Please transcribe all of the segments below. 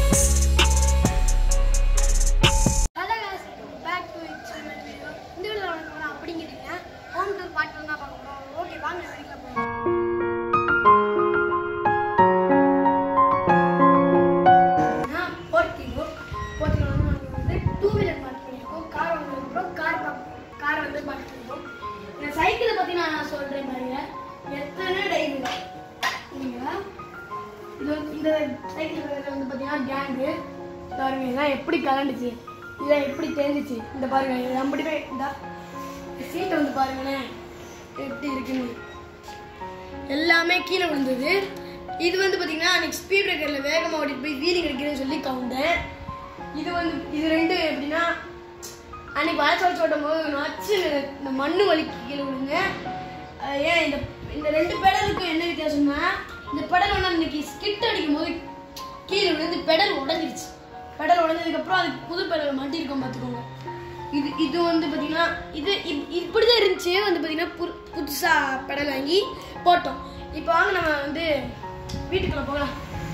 hello guys back to it's video இந்த வீடியோவில் வந்து போகிறோம் அப்படிங்கிறீங்க ஹோம் டூர் பார்ட் ஒன் தான் பார்க்க போகிறோம் ஓகே வாங்க வீட்டில் போகலாம் போர்ட்டிகோ போர்ட்டிகோ வந்து நாங்கள் வந்து டூ வீலர் பார்க் பண்ணியிருக்கோம் கார் வந்து கார் கார் வந்து பார்க் பண்ணியிருக்கோம் இந்த சைக்கிளை பற்றி நான் சொல்கிறேன் பாருங்க எத்தனை டைம் இல்லைங்களா இது வந்து- இந்த சைக்கிள் வந்து பார்த்தீங்கன்னா கேங்கு பாருங்க இதெல்லாம் எப்படி கலண்டுச்சு இதெல்லாம் எப்படி தெரிஞ்சிச்சு இந்த பாருங்க இது அப்படியே இந்த சீட்டை வந்து பாருங்களேன் எப்படி இருக்குன்னு எல்லாமே கீழே விழுந்தது இது வந்து பார்த்தீங்கன்னா அன்னைக்கு ஸ்பீட் பிரேக்கரில் வேகமாக ஓட்டிட்டு போய் வீலிங் அடிக்கிறேன்னு சொல்லி கவுண்டேன் இது வந்து இது ரெண்டு எப்படின்னா அன்னைக்கு வளர்ச்சி வளர்ச்சி ஓட்டும் போது நச்சு இந்த மண்ணு வலிக்கு கீழே விழுங்க அஹ் ஏன் இந்த இந்த ரெண்டு பெடலுக்கும் என்ன வித்தியாசம்னா இந்த பெடல் வந்து அன்னைக்கு ஸ்கிட் அடிக்கும் போது கீழே விழுந்து பெடல் உடஞ்சிருச்சு பெடல் உடஞ்சதுக்கப்புறம் அதுக்கு புது பெடல் மாட்டியிருக்கோம் பார்த்துக்கோங்க இது இது வந்து பார்த்தீங்கன்னா இது இப்- இப்படிதான் இருந்துச்சு வந்து பார்த்தீங்கன்னா புது புதுசாக பெடல் வாங்கி போட்டோம் இப்போ வாங்க நம்ம வந்து வீட்டுக்குள்ள போகலாம்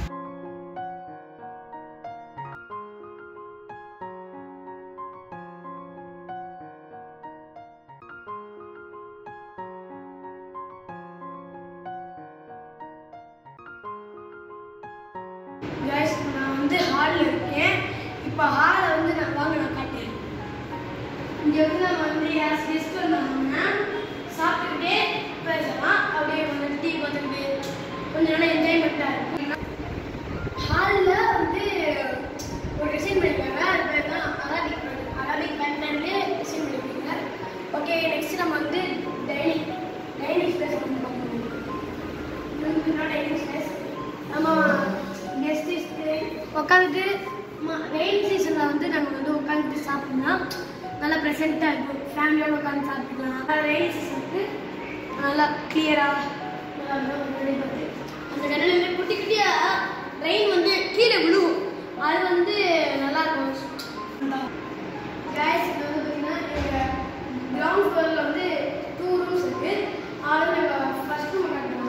Guys, நான் வந்து ஹாலில் இருக்கேன் இப்போ ஹாலில் வந்து நான் வாங்க நான் காட்டுறேன் இங்கே வந்து நம்ம வந்து யார் கெஸ்ட் வந்தாங்கன்னா சாப்பிட்டுக்கிட்டே பேசலாம் அப்படியே வந்து டீ பார்த்துக்கிட்டு கொஞ்ச நேரம் என்ஜாய்மெண்ட்டாக இருக்கும் ஹாலில் வந்து ஒரு டிசைன் பண்ணியிருக்காங்க அது பேர் தான் அரபிக் அரபிக் பேட்டர்ன்லேயே டிசைன் பண்ணியிருக்காங்க ஓகே நெக்ஸ்ட் நம்ம வந்து டைனிங் டைனிங் ஸ்பேஸ் வந்து பார்க்கணும் இது வந்து டைனிங் ஸ்பேஸ் நம்ம கெஸ்ட் உட்காந்துட்டு ரெயின் சீசனில் வந்து நாங்கள் வந்து உட்காந்துட்டு சாப்பிட்டோம்னா நல்லா ப்ரெசென்ட்டாக இருக்கும் ஃபேமிலியோட உட்காந்து சாப்பிட்டுக்கலாம் ரெயின் சீசனுக்கு நல்லா கிளியராக நல்லா இருக்கும் ரெடி பார்த்து அந்த கடலில் குட்டி குட்டியாக ரெயின் வந்து கீழே விழுவும் அது வந்து நல்லா இருக்கும் கேஸ் இது வந்து பார்த்தீங்கன்னா எங்கள் கிரவுண்ட் ஃப்ளோரில் வந்து டூ ரூம்ஸ் இருக்குது அதில் நாங்கள் ஃபஸ்ட் ரூம் கட்டணும்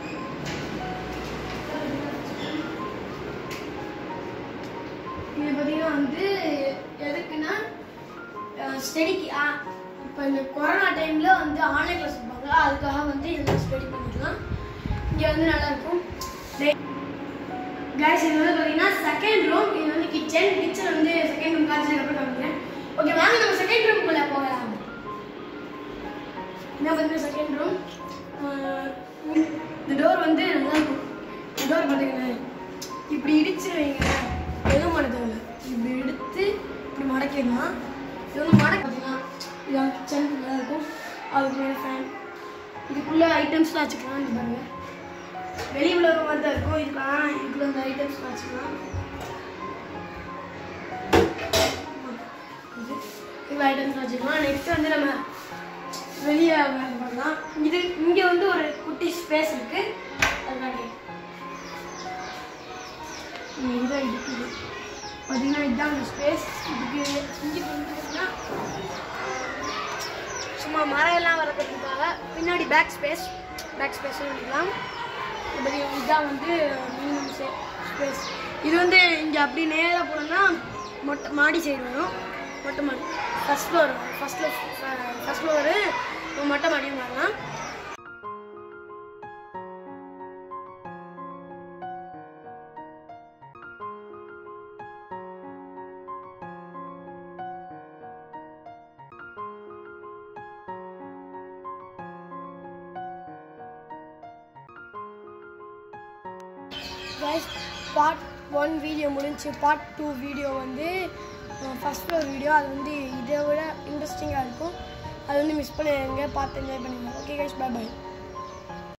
இது பார்த்தீங்கன்னா வந்து எதுக்குன்னா ஸ்டடிக்கு இப்போ இந்த கொரோனா டைமில் வந்து ஆன்லைன் கிளாஸ் வைப்பாங்க அதுக்காக வந்து இதெல்லாம் ஸ்டடி பண்ணிக்கலாம் இங்கே வந்து நல்லா இருக்கும் கேஸ் இது வந்து பார்த்தீங்கன்னா செகண்ட் ரூம் இது வந்து கிச்சன் கிச்சன் வந்து செகண்ட் ரூம் காய்ச்சல் காமிக்கிறேன் ஓகே வாங்க நம்ம செகண்ட் ரூம்குள்ளே போகலாம் என்ன பார்த்தீங்கன்னா செகண்ட் ரூம் இந்த டோர் வந்து நல்லா இருக்கும் இந்த டோர் பார்த்தீங்கன்னா இப்படி இடிச்சு வைங்க எதுவும் பண்ண தேவையில்ல இப்படி எடுத்து இப்படி மடக்கிடலாம் இது வந்து மடக்க பார்த்தீங்கன்னா இதான் கிச்சன் நல்லா இருக்கும் அதுக்கு மேலே ஃபேன் இதுக்குள்ளே ஐட்டம்ஸ்லாம் வச்சுக்கலாம் இது பாருங்க வெளி உலகம் மாதிரி தான் இருக்கும் இதுக்கெல்லாம் இதுக்குள்ள இந்த ஐட்டம்ஸ்லாம் வச்சுக்கலாம் இது இவ்வளோ ஐட்டம்ஸ் வச்சுக்கலாம் நெக்ஸ்ட் வந்து நம்ம வெளியே வேலை பண்ணலாம் இது இங்கே வந்து ஒரு குட்டி ஸ்பேஸ் இருக்கு அதுக்காண்டி இங்க இதுதான் இருக்குது பார்த்தீங்கன்னா இதுதான் அந்த ஸ்பேஸ் இதுக்கு இங்கே வந்து பார்த்தீங்கன்னா சும்மா மரம் எல்லாம் வளர்க்கறதுக்காக பின்னாடி பேக் ஸ்பேஸ் பேக் ஸ்பேஸும் பண்ணிக்கலாம் இப்படி இதுதான் வந்து மினிமம் ஸ்பேஸ் இது வந்து இங்கே அப்படி நேராக போனோம்னா மொட்டை மாடி சைடு வரும் மொட்டை மாடி first floor first floor first floor மொட்டை மாடியும் வரலாம் கைஸ் பார்ட் ஒன் வீடியோ முடிஞ்சு பார்ட் டூ வீடியோ வந்து ஃபஸ்ட் ஃப்ளோர் வீடியோ அது வந்து இதை விட இன்ட்ரெஸ்டிங்காக இருக்கும் அது வந்து மிஸ் பண்ணிடுங்க பார்த்து என்ஜாய் பண்ணுங்க ஓகே கைஸ் பை பை